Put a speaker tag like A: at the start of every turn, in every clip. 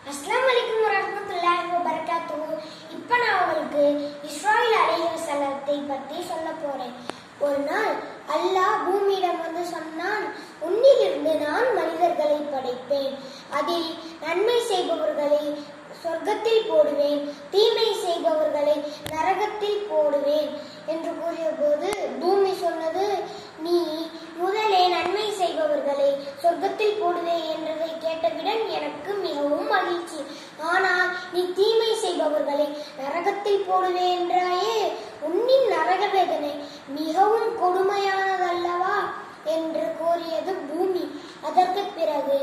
A: அஸ்ஸலாமு அலைக்கும் வரஹ்மத்துல்லாஹி வபரகாத்துஹு இப்போ நான் உங்களுக்கு இஸ்ராயில் அலைஹிஸ்ஸலாத்தை பற்றி சொல்ல போறேன் ஒரு நாள் அல்லாஹ் பூமியிடம் வந்து சொன்னான் உன்னிலிருந்து நான் மனிதர்களை படைப்பேன் அதில் நன்மை செய்பவர்களை சொர்க்கத்தில் போடுவேன் தீமை செய்பவர்களை நரகத்தில் போடுவேன் என்று கூறியபோது பூமி சொன்னது நீ முதலே நன்மை செய்பவர்களை சொர்க்கத்தில் போடுவே என்றதை கேட்டவுடன் எனக்கு மிகவும் மகிழ்ச்சி ஆனால் நீ தீமை செய்பவர்களை நரகத்தில் போடுவே என்றாயே உன்னின் நரக வேதனை மிகவும் கொடுமையானதல்லவா என்று கூறியது பூமி அதற்கு பிறகு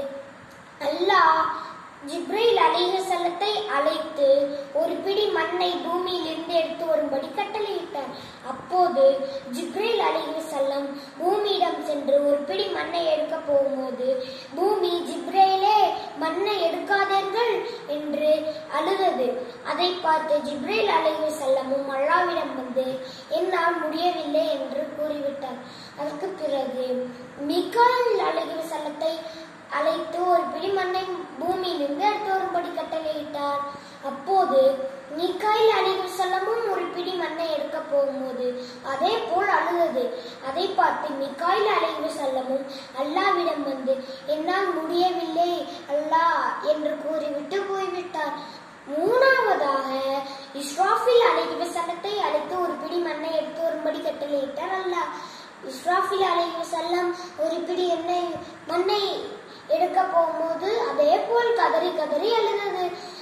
A: அல்லாஹ் ஜிப்ரைல் அலிஹசல்லத்தை அழைத்து ஒரு பிடி மண்ணை பூமியிலிருந்து எடுத்து வரும்படி கட்டளையிட்டார் அப்போது ஜிப்ரைல் அலிஹசல்லம் பூமியிடம் சென்று ஒரு பிடி மண்ணை எடுக்க போகும்போது பூமி ஜிப்ரேலே மண்ணை எடுக்காதீர்கள் என்று அழுதது அதை பார்த்து ஜிப்ரேல் அலிஹசல்லமும் அல்லாவிடம் வந்து என்னால் முடியவில்லை என்று கூறிவிட்டார் அதற்கு பிறகு மிகால் அலிஹசல்லத்தை அழைத்து ஒரு பிடி மண்ணை பூமியிலிருந்து எடுத்து வரும்படி கட்டளையிட்டார் அப்போது மிகாயில் அழிவு செல்லமும் ஒரு பிடி மண்ணை எடுக்க போகும்போது அதே போல் அழுதது அதை பார்த்து மிகாயில் அழிவு செல்லமும் அல்லாவிடம் வந்து என்னால் முடியவில்லை அல்லாஹ் என்று கூறிவிட்டு போய்விட்டார் மூணாவதாக இஸ்ராஃபில் அலைஹி சல்லத்தை அழைத்து ஒரு பிடி மண்ணை எடுத்து வரும்படி கட்டளையிட்டார் அல்லாஹ் இஸ்ராஃபில் அலைஹி செல்லம் ஒரு பிடி எண்ணெய் மண்ணை எடுக்க போகும்போது அதே போல் கதறி கதறி அழுதது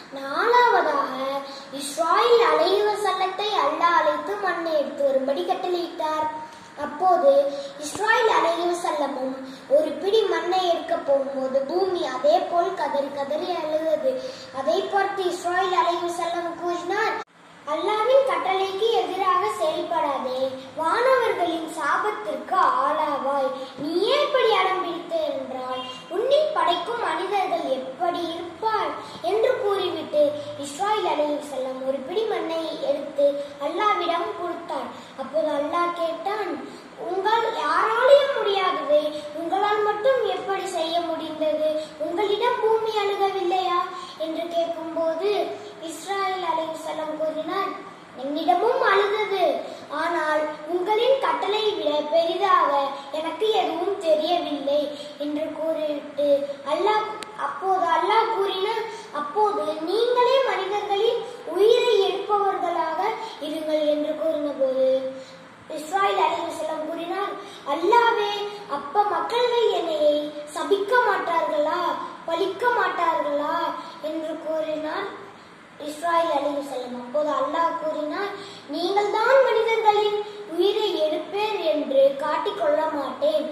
A: நாலாவதாக இஸ்ராயில் அலைஹி சல்லத்தை அல்லாஹ் அழைத்து மண்ணை எடுத்து வரும்படி கட்டளையிட்டார் அப்போது இஸ்ராயில் அலைஹி செல்லமும் ஒரு பிடி மண்ணை எடுக்க போகும்போது பூமி அதே போல் கதறி கதறி அழுதது அதை பார்த்து இஸ்ராயில் அலைஹி செல்லம் கூறினார் அல்லாவின் கட்டளைக்கு எதிராக செயல்படாதே வானவர்களின் சாபத்திற்கு ஆளாவாய் நீயே இப்படி அடம் பிடித்து என்றால் உன்னில் படைக்கும் மனிதர்கள் எப்படி இருப்பார் என்று கூறிவிட்டு இஸ்ராயில் அலைஹி செல்லம் ஒரு பிடி மண்ணை எடுத்து அல்லாவிடம் கொடுத்தார் அப்போது அல்லாஹ் கேட்டான் உங்கள் யாராலையும் முடியாதது உங்களால் மட்டும் எப்படி செய்ய முடிந்தது உங்களிடம் பூமி அணுகவில்லையா என்று கேட்கும்போது இஸ்ராயல் அலைஹிஸ்ஸலாம் கூறினார் என்னிடமும் அழுதது ஆனால் உங்களின் கட்டளை விட பெரிதாக எனக்கு எதுவும் தெரியவில்லை என்று கூறிவிட்டு அல்லாஹ் அப்போது அல்லாஹ் கூறினார் அப்போது நீங்களே மனிதர்களின் உயிரை எடுப்பவர்களாக இருங்கள் என்று கூறினபோது இஸ்ராயல் அலைஹிஸ்ஸலாம் கூறினார் அல்லாவே அப்ப மக்கள்கள் என்னையை சபிக்க மாட்டார்களா பலிக்க மாட்டார்களா என்று கூறினார் இஸ்ராயல் அலைஹிஸ்ஸலாம் அப்போது அல்லாஹ் கூறினார் நீங்கள் தான் மனிதர்களின் உயிரை எடுப்பேன் என்று காட்டிக்கொள்ள மாட்டேன்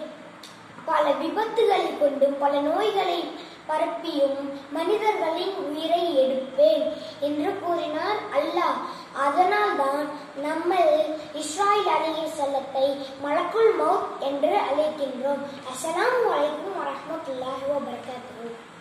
A: பல விபத்துகளை கொண்டும் பல நோய்களை பரப்பியும் மனிதர்களின் உயிரை எடுப்பேன் என்று கூறினார் அல்லாஹ் அதனால்தான் நம்ம இஸ்ராயில் அலிஹி செல்லத்தை மலக்குல் மவுத் என்று அழைக்கின்றோம் அஸ்ஸலாமு அலைக்கும் வரஹ்மத்துல்லாஹி வபரகாத்துஹு